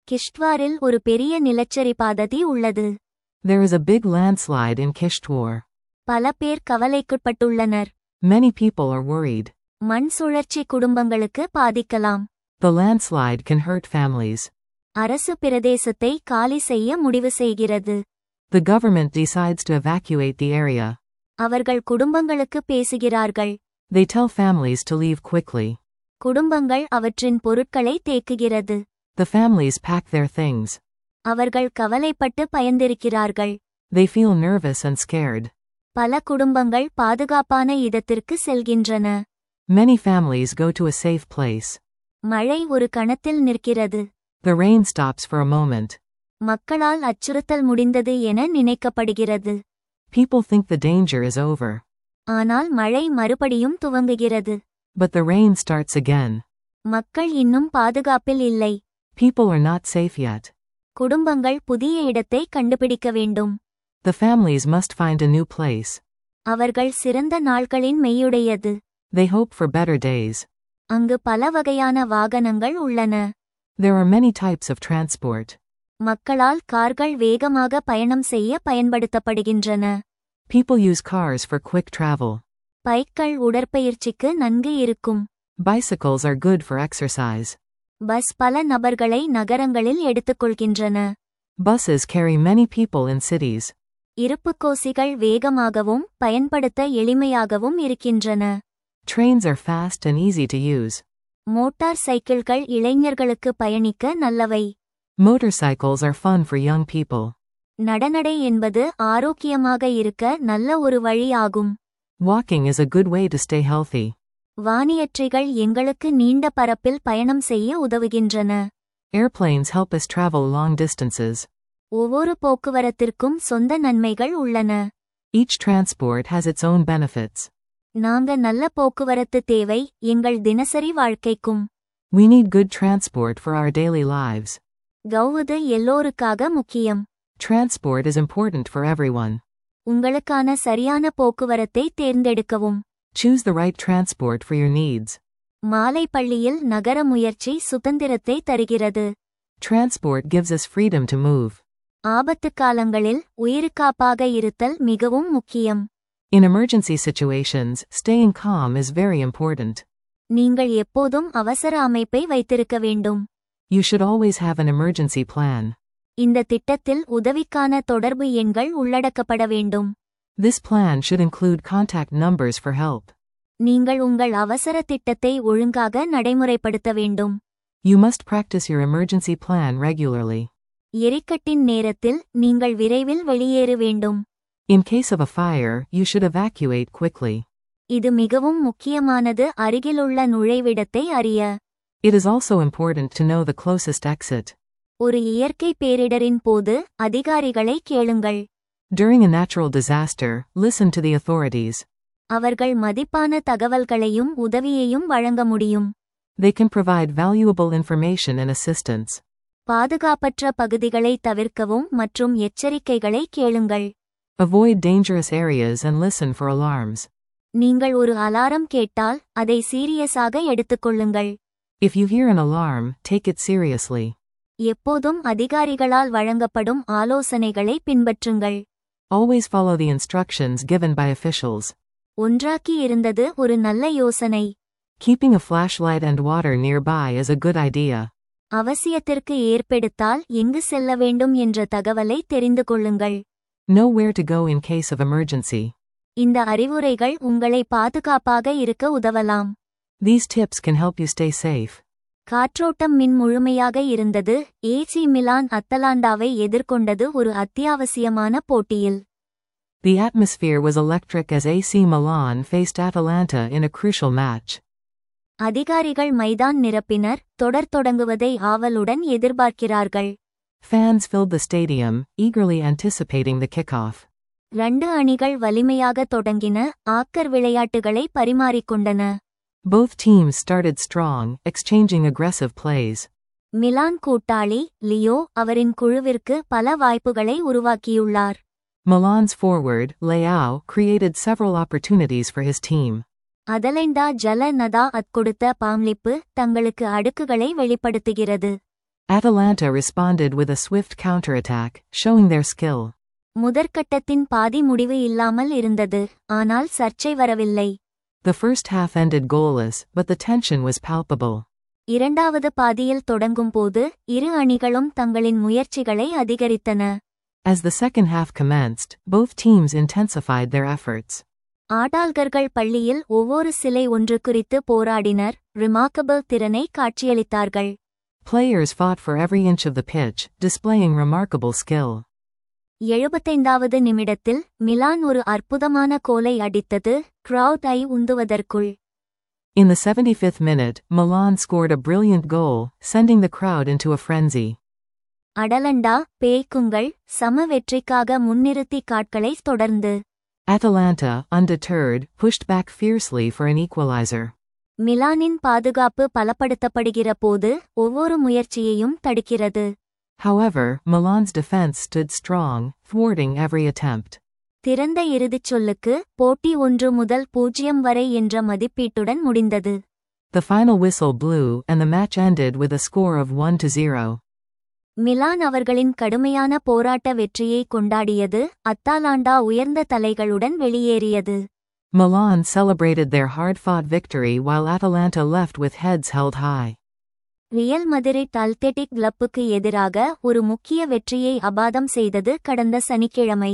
கிஷ்ட்வாரில் ஒரு பெரிய நிலச்சரிபாததி உள்ளது There is a big landslide in Kishtwar. பல பேர் கவலைக்குட்பட்டுள்ளனர் Many people are worried. மண் சுழற்சி குடும்பங்களுக்கு பாதிக்கலாம் The landslide can hurt families. அரசு பிரதேசத்தை காலி செய்ய முடிவு செய்கிறது The government decides to evacuate the area. அவர்கள் குடும்பங்களுக்கு பேசுகிறார்கள் They tell families to leave quickly. குடும்பங்கள் அவற்றின் பொருட்களை தேக்குகிறது The families pack their things. அவர்கள் கவலைப்பட்டு பயந்திருக்கிறார்கள் They feel nervous and scared. பல குடும்பங்கள் பாதுகாப்பான இடத்திற்கு செல்கின்றன Many families go to a safe place. மழை ஒரு கணத்தில் நிற்கிறது The rain stops for a moment. மக்களால் அச்சுறுத்தல் முடிந்தது என நினைக்கப்படுகிறது People think the danger is over. ஆனால் மழை மறுபடியும் துவங்குகிறது But the rain starts again. மக்கள் இன்னும் பாதுகாப்பில் இல்லை People are not safe yet. குடும்பங்கள் புதிய இடத்தை கண்டுபிடிக்க வேண்டும் The families must find a new place. அவர்கள் சிறந்த நாட்களின் மெய்யுடையது They hope for better days. அங்கு பல வகையான வாகனங்கள் உள்ளன There are many types of transport. மக்களால் கார்கள் வேகமாக பயணம் செய்ய பயன்படுத்தப்படுகின்றன People use cars for quick travel. பைக்கள் உடற்பயிற்சிக்கு நன்கு இருக்கும் Bicycles are good for exercise. Bus பல நபர்களை நகரங்களில் எடுத்துக்கொள்கின்றன Buses carry many people in cities. இருப்புக்கோசிகள் வேகமாகவும் பயன்படுத்த எளிமையாகவும் இருக்கின்றன Trains are fast and easy to use. Motor சைக்கிள்கள் இளைஞர்களுக்கு பயணிக்க நல்லவை Motorcycles are fun for young people. நடநடை என்பது ஆரோக்கியமாக இருக்க நல்ல ஒரு வழி ஆகும் Walking is a good way to stay healthy. வானியற்றிகள் எங்களுக்கு நீண்ட பரப்பில் பயணம் செய்ய உதவுகின்றன Airplanes help us travel long distances. ஒவ்வொரு போக்குவரத்திற்கும் சொந்த நன்மைகள் உள்ளன Each transport has its own benefits. நாங்க நல்ல போக்குவரத்து தேவை எங்கள் தினசரி வாழ்க்கைக்கும் We need good transport for our daily lives. கௌவுது எல்லோருக்காக முக்கியம் Transport is important for everyone. உங்களுக்கான சரியான போக்குவரத்தை தேர்ந்தெடுக்கவும் Choose the right transport for your needs. மாலை பள்ளியில் நகர முயற்சி சுதந்திரத்தை தருகிறது Transport gives us freedom to move. ஆபத்து காலங்களில் உயிருக்காப்பாக இருத்தல் மிகவும் முக்கியம் In emergency situations, staying calm is very important. நீங்கள் எப்போதும் அவசர அமைப்பை வைத்திருக்க வேண்டும் You should always have an emergency plan. இந்த திட்டத்தில் உதவிக்கான தொடர்பு எண்கள் உள்ளடக்கப்பட வேண்டும் This plan should include contact numbers for help. நீங்கள் உங்கள் அவசர திட்டத்தை ஒழுங்காக நடைமுறைப்படுத்த வேண்டும் You must practice your emergency plan regularly. எரிக்கட்டின் நேரத்தில் நீங்கள் விரைவில் வெளியேற வேண்டும் In case of a fire, you should evacuate quickly. இது மிகவும் முக்கியமானது அருகிலுள்ள நுழைவிடத்தை அறிய It is also important to know the closest exit. ஒரு இயற்கை பேரிடரின் போது அதிகாரிகளை கேளுங்கள் During a natural disaster, listen to the authorities. அவர்கள் மதிப்பான தகவல்களையும் உதவியையும் வழங்க முடியும் They can provide valuable information and assistance. பாதுகாப்பற்ற பகுதிகளை தவிர்க்கவும் மற்றும் எச்சரிக்கைகளை கேளுங்கள் Avoid dangerous areas and listen for alarms. நீங்கள் ஒரு அலாரம் கேட்டால் அதை சீரியஸாக எடுத்துக்கொள்ளுங்கள் If you hear an alarm, take it seriously. எப்போதும் அதிகாரிகளால் வழங்கப்படும் ஆலோசனைகளை பின்பற்றுங்கள் Always follow the instructions given by officials. ஒன்றாக்கி இருந்தது ஒரு நல்ல யோசனை Keeping a flashlight and water nearby is a good idea. அவசியத்திற்கு ஏற்பெடுத்தால் எங்கு செல்ல வேண்டும் என்ற தகவலை தெரிந்து கொள்ளுங்கள் Know where to go in case of emergency. இந்த அறிவுரைகள் உங்களை பாதுகாப்பாக இருக்க உதவலாம் These tips can help you stay safe. காற்றோட்டம் மின் முழுமையாக இருந்தது ஏசி மிலான் அத்தலாண்டாவை எதிர்கொண்டது ஒரு அத்தியாவசியமான போட்டியில் The atmosphere was electric as AC Milan faced Atalanta in a crucial match. அதிகாரிகள் மைதான் நிரப்பினர் தொடர் தொடங்குவதை ஆவலுடன் எதிர்பார்க்கிறார்கள் Fans filled the stadium, eagerly anticipating the kickoff. ரெண்டு அணிகள் வலிமையாக தொடங்கின ஆக்கர் விளையாட்டுகளை பரிமாறிக்கொண்டன Both teams started strong, exchanging aggressive plays. Milan கூட்டாளி லியோ அவரின் குழுவிற்கு பல வாய்ப்புகளை உருவாக்கியுள்ளார் Milan's forward, Leao, created several opportunities for his team. அதலைண்டா ஜல நதா அத்கொடுத்த பாம்லிப்பு தங்களுக்கு அடுக்குகளை வெளிப்படுத்துகிறது Atalanta responded with a swift counterattack, showing their skill. முதற்கட்டத்தின் பாதி முடிவு இல்லாமல் இருந்தது ஆனால் சர்ச்சை வரவில்லை The first half ended goalless, but the tension was palpable. இரண்டாவது பாதியில் தொடங்கும்போது இரு அணிகளும் தங்களின் முயற்சிகளை அதிகரித்தன As the second half commenced, both teams intensified their efforts. ஆடாள்கர்கள் பள்ளியில் ஒவ்வொரு சிலை ஒன்று குறித்து போராடினர் ரிமார்க்கபிள் திறனை காட்சியளித்தார்கள் Players fought for every inch of the pitch, displaying remarkable skill. எழுபத்தைந்தாவது நிமிடத்தில் மிலான் ஒரு அற்புதமான கோலை அடித்தது கிரவுட் ஐ உந்துவதற்குள் In the 75th minute, Milan scored a brilliant goal, sending the crowd into a frenzy. Atalanta பேய்க்குங்கள் சம வெற்றிக்காக முன்னிறுத்தி காட்களை தொடர்ந்து Atalanta, undeterred, pushed back fiercely for an equalizer. மிலானின் பாதுகாப்பு பலப்படுத்தப்படுகிற போது ஒவ்வொரு முயற்சியையும் தடுக்கிறது However, Milan's defense stood strong, thwarting every attempt. திறந்த இறுதிச் சொல்லுக்கு போட்டி ஒன்று முதல் பூஜ்ஜியம் வரை என்ற மதிப்பீட்டுடன் முடிந்தது The final whistle blew, and the match ended with a score of 1 to 0. Milan அவர்களின் கடுமையான போராட்ட வெற்றியை கொண்டாடியது அத்தாலாண்டா உயர்ந்த தலைகளுடன் வெளியேறியது Milan celebrated their hard-fought victory while Atalanta left with heads held high. Real Madrid Athletic கிளப்புக்கு எதிராக ஒரு முக்கிய வெற்றியை அபாதம் செய்தது கடந்த சனிக்கிழமை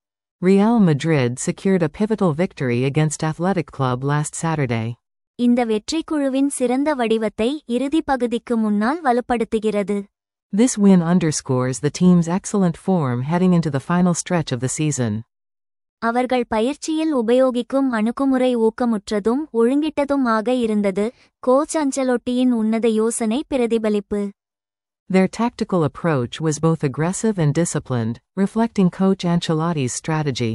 Real Madrid secured a pivotal victory against Athletic Club last Saturday. இந்த வெற்றி குழுவின் சிறந்த வடிவத்தை இறுதி பகுதிக்கு முன்னால் வலுப்படுத்துகிறது This win underscores the team's excellent form heading into the final stretch of the season. அவர்கள் பயிற்சியில் உபயோகிக்கும் அணுகுமுறை ஊக்கமுற்றதும் ஒழுங்கிட்டதும் ஆக இருந்தது கோச் அஞ்சலொட்டியின் உன்னத யோசனை பிரதிபலிப்பு Their tactical approach was both aggressive and disciplined, reflecting Coach Ancelotti's strategy.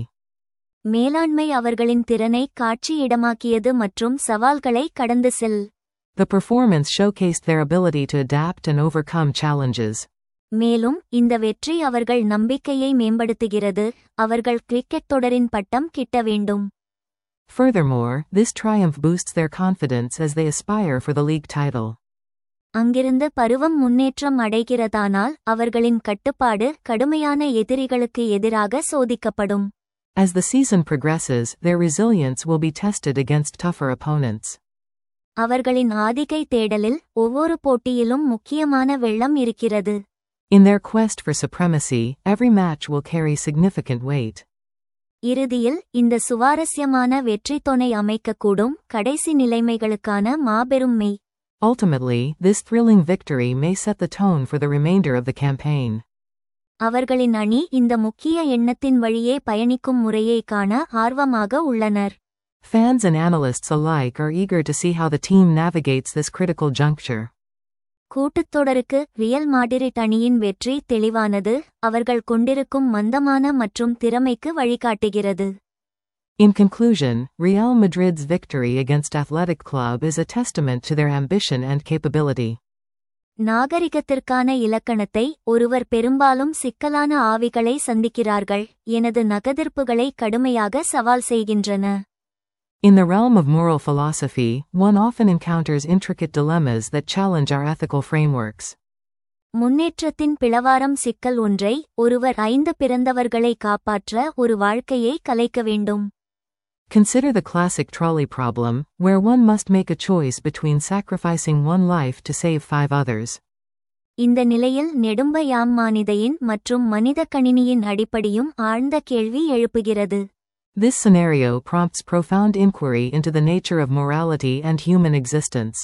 மேலாண்மை அவர்களின் திறனை காட்சி இடமாக்கியது மற்றும் சவால்களை கடந்து செல் The performance showcased their ability to adapt and overcome challenges. மேலும் இந்த வெற்றி அவர்கள் நம்பிக்கையை மேம்படுத்துகிறது அவர்கள் கிரிக்கெட் தொடரின் பட்டம் கிட்ட வேண்டும் Furthermore, this triumph boosts their confidence as they aspire for the league title. அங்கிருந்து பருவம் முன்னேற்றம் அடைகிறதானால் அவர்களின் கட்டுப்பாடு கடுமையான எதிரிகளுக்கு எதிராக சோதிக்கப்படும் As the season progresses, their resilience will be tested against tougher opponents. அவர்களின் ஆதிக்கை தேடலில் ஒவ்வொரு போட்டியிலும் முக்கியமான வெள்ளம் இருக்கிறது In their quest for supremacy, every match will carry significant weight. இறுதியில் இந்த சுவாரஸ்யமான வெற்றி துணை அமைக்கக்கூடும் கடைசி நிலைமைகளுக்கான மாபெரும் மெய் Ultimately, this thrilling victory may set the tone for the remainder of the campaign. அவர்களின் அணி இந்த முக்கிய எண்ணத்தின் வழியே பயணிக்கும் முறையை காண ஆர்வமாக உள்ளனர் Fans and analysts alike are eager to see how the team navigates this critical juncture. கூட்டுத்தொடருக்கு ரியல் மாடிரிட் அணியின் வெற்றி தெளிவானது அவர்கள் கொண்டிருக்கும் மந்தமான மற்றும் திறமைக்கு வழிகாட்டுகிறது In conclusion, Real Madrid's victory against Athletic Club is a testament to their ambition and capability. நாகரிகத்திற்கான இலக்கணத்தை ஒருவர் பெரும்பாலும் சிக்கலான ஆவிகளை சந்திக்கிறார்கள் எனது நகதிர்ப்புகளை கடுமையாக சவால் செய்கின்றன In the realm of moral philosophy, one often encounters intricate dilemmas that challenge our ethical frameworks. முன்னேற்றத்தின் பிளவாரம் சிக்கல் ஒன்றை ஒருவர் ஐந்து பிறந்தவர்களை காப்பாற்ற ஒரு வாழ்க்கையை கலைக்க வேண்டும் Consider the classic trolley problem, where one must make a choice between sacrificing one life to save five others. இந்த நிலையில் நெடும்ப யாம் மானிதையின் மற்றும் மனித கணினியின் அடிப்படையும் ஆழ்ந்த கேள்வி எழுப்புகிறது This scenario prompts profound inquiry into the nature of morality and human existence.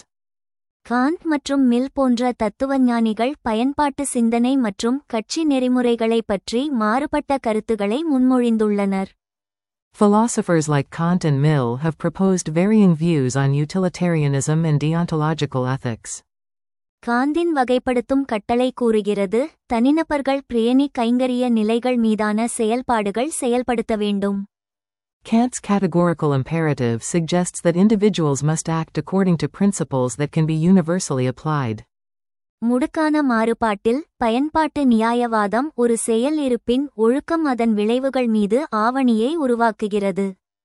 Kant மற்றும் மில் போன்ற தத்துவஞானிகள் பயன்பாட்டு சிந்தனை மற்றும் கட்சி நெறிமுறைகளைப் பற்றி மாறுபட்ட கருத்துக்களை முன்மொழிந்துள்ளனர் Philosophers like Kant and Mill have proposed varying views on utilitarianism and deontological ethics. காந்தின் வகைப்படுத்தும் கட்டளை கூறுகிறது தனிநபர்கள் பிரியணி கைங்கரிய நிலைகள் மீதான செயல்பாடுகள் செயல்படுத்த வேண்டும் Kant's categorical imperative suggests that individuals must act according to principles that can be universally applied. முடுக்கான மாறுபாட்டில் பயன்பாட்டு நியாயவாதம் ஒரு செயல் இருப்பின் ஒழுக்கம் அதன் விளைவுகள் மீது ஆவணியை உருவாக்குகிறது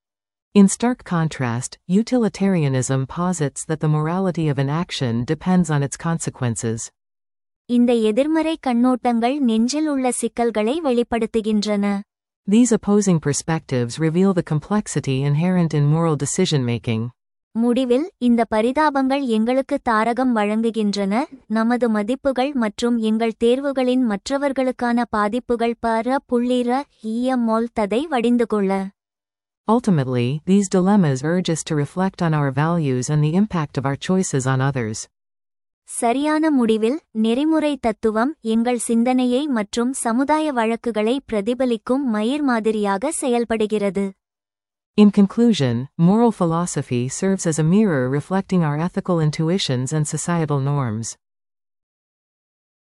In stark contrast, utilitarianism posits that the morality of an action depends on its consequences. இந்த எதிர்மறை கண்ணோட்டங்கள் நெஞ்சில் உள்ள சிக்கல்களை வெளிப்படுத்துகின்றன These opposing perspectives reveal the complexity inherent in moral decision making. முடிவில் இந்த பரிதாபங்கள் எங்களுக்கு தாரகம் வழங்குகின்றன நமது மதிப்புகள் மற்றும் எங்கள் தேர்வுகளின் மற்றவர்களுக்கான பாதிப்புகள் பர புள்ளிர ஈய மோல்ததை வடிந்து கொள்ள Ultimately, these dilemmas urge us to reflect on our values and the impact of our choices on others. சரியான முடிவில் நெறிமுறை தத்துவம் எங்கள் சிந்தனையை மற்றும் சமுதாய வழக்குகளை பிரதிபலிக்கும் மயிர் மாதிரியாக செயல்படுகிறது In conclusion, moral philosophy serves as a mirror reflecting our ethical intuitions and societal norms.